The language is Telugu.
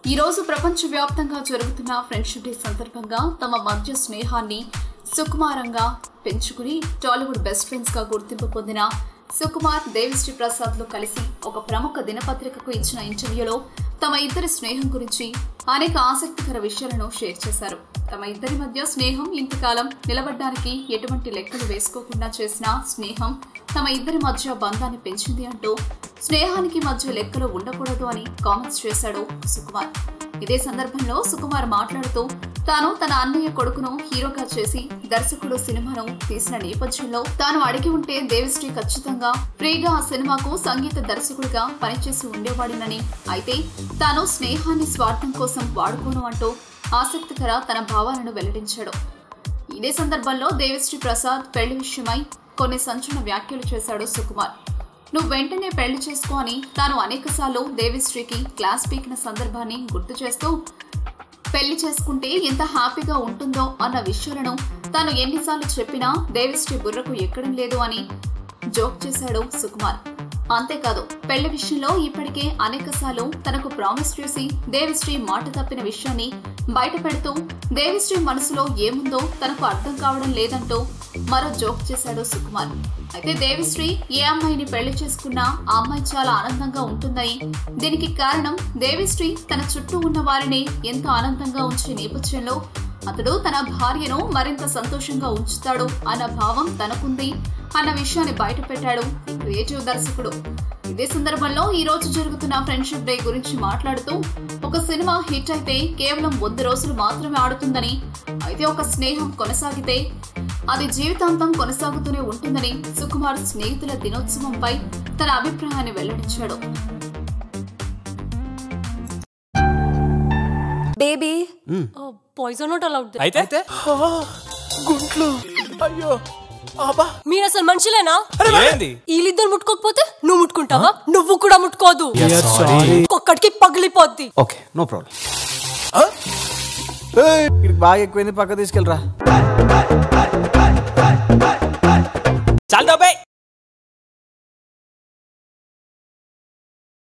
ఈ రోజు ప్రపంచవ్యాప్తంగా జరుగుతున్న ఫ్రెండ్షిప్ డే సందర్భంగా తమ మధ్య స్నేహాన్ని సుకుమారంగా పెంచుకుని టాలీవుడ్ బెస్ట్ ఫ్రెండ్స్ గా గుర్తింపు పొందిన సుకుమార్ దేవిశ్రీ ప్రసాద్ లో కలిసి ఒక ప్రముఖ దినపత్రికకు ఇచ్చిన ఇంటర్వ్యూలో తమ ఇద్దరి స్నేహం గురించి అనేక ఆసక్తికర విషయాలను షేర్ చేశారు తమ ఇద్దరి మధ్య స్నేహం ఇంతకాలం నిలబడ్డానికి ఎటువంటి లెక్కలు వేసుకోకుండా చేసిన స్నేహం తమ ఇద్దరి మధ్య బంధాన్ని పెంచింది అంటూ స్నేహానికి మధ్య లెక్కలు ఉండకూడదు అని కామెంట్స్ చేశాడు సుకుమార్ ఇదే సందర్భంలో సుకుమార్ మాట్లాడుతూ తాను తన అన్నయ్య కొడుకును హీరోగా చేసి దర్శకుడు సినిమాను తీసిన నేపథ్యంలో తాను అడిగి ఉంటే దేవిశ్రీ ఖచ్చితంగా ఫ్రీగా ఆ సినిమాకు సంగీత దర్శకుడిగా పనిచేసి ఉండేవాడినని అయితే తాను స్నేహాన్ని స్వార్థం కోసం వాడుకోను అంటూ ఆసక్తికర తన భావాలను వెల్లడించాడు ఇదే సందర్భంలో దేవిశ్రీ ప్రసాద్ పెళ్లి విషయమై కొన్ని సంచలన వ్యాఖ్యలు చేశాడు సుకుమార్ నువ్వు వెంటనే పెళ్లి చేసుకో అని తాను అనేకసార్లు దేవిశ్రీకి క్లాస్ పీకిన సందర్భాన్ని గుర్తు చేస్తూ పెళ్లి చేసుకుంటే ఎంత హ్యాపీగా ఉంటుందో అన్న విషయాలను తాను ఎన్నిసార్లు చెప్పినా దేవిశ్రీ బుర్రకు ఎక్కడం లేదు అని జోక్ చేశాడు సుకుమార్ అంతేకాదు పెళ్లి విషయంలో ఇప్పటికే అనేకసార్లు తనకు ప్రామిస్ చేసి దేవిశ్రీ మాట తప్పిన విషయాన్ని బయట పెడుతూ దేవిశ్రీ మనసులో ఏముందో తనకు అర్థం కావడం లేదంటూ మరో జోక్ చేశాడు సుకుమార్ అయితే దేవిశ్రీ ఏ అమ్మాయిని పెళ్లి చేసుకున్నా ఆ అమ్మాయి చాలా ఆనందంగా ఉంటుందని దీనికి కారణం దేవిశ్రీ తన చుట్టూ ఉన్న వారిని ఎంతో ఆనందంగా ఉంచే నేపథ్యంలో అతడు తన భార్యను మరింత సంతోషంగా ఉంచుతాడు అన్న భావం తనకుంది అన్న విషయాన్ని బయటపెట్టాడు క్రియేటివ్ దర్శకుడు ఇదే సందర్భంలో ఈ రోజు జరుగుతున్న ఫ్రెండ్షిప్ డే గురించి మాట్లాడుతూ ఒక సినిమా హిట్ అయితే కేవలం వంద రోజులు మాత్రమే ఆడుతుందని అయితే ఒక స్నేహం కొనసాగితే అది జీవితాంతం కొనసాగుతూనే ఉంటుందని సుకుమార్ స్నేహితుల దినోత్సవంపై తన అభిప్రాయాన్ని వెల్లడించాడు బేబీ పాయిజన్ నాట్ అలౌడ్ అయితే గుంట్లు అయ్యో అబ్బా మీరు అసలు మనుషులేనా ఏంది వీళ్ళిద్దరు ముట్టుకోకపోతే నువ్వు ముట్టుకుంటావా నువ్వు కూడా ముట్టుకోదు ఒక్కడికి పగిలిపోద్ది ఓకే నో ప్రాబ్లం ఇక్కడికి బాగా ఎక్కువైంది పక్క తీసుకెళ్ళరా చాలు బాబాయ్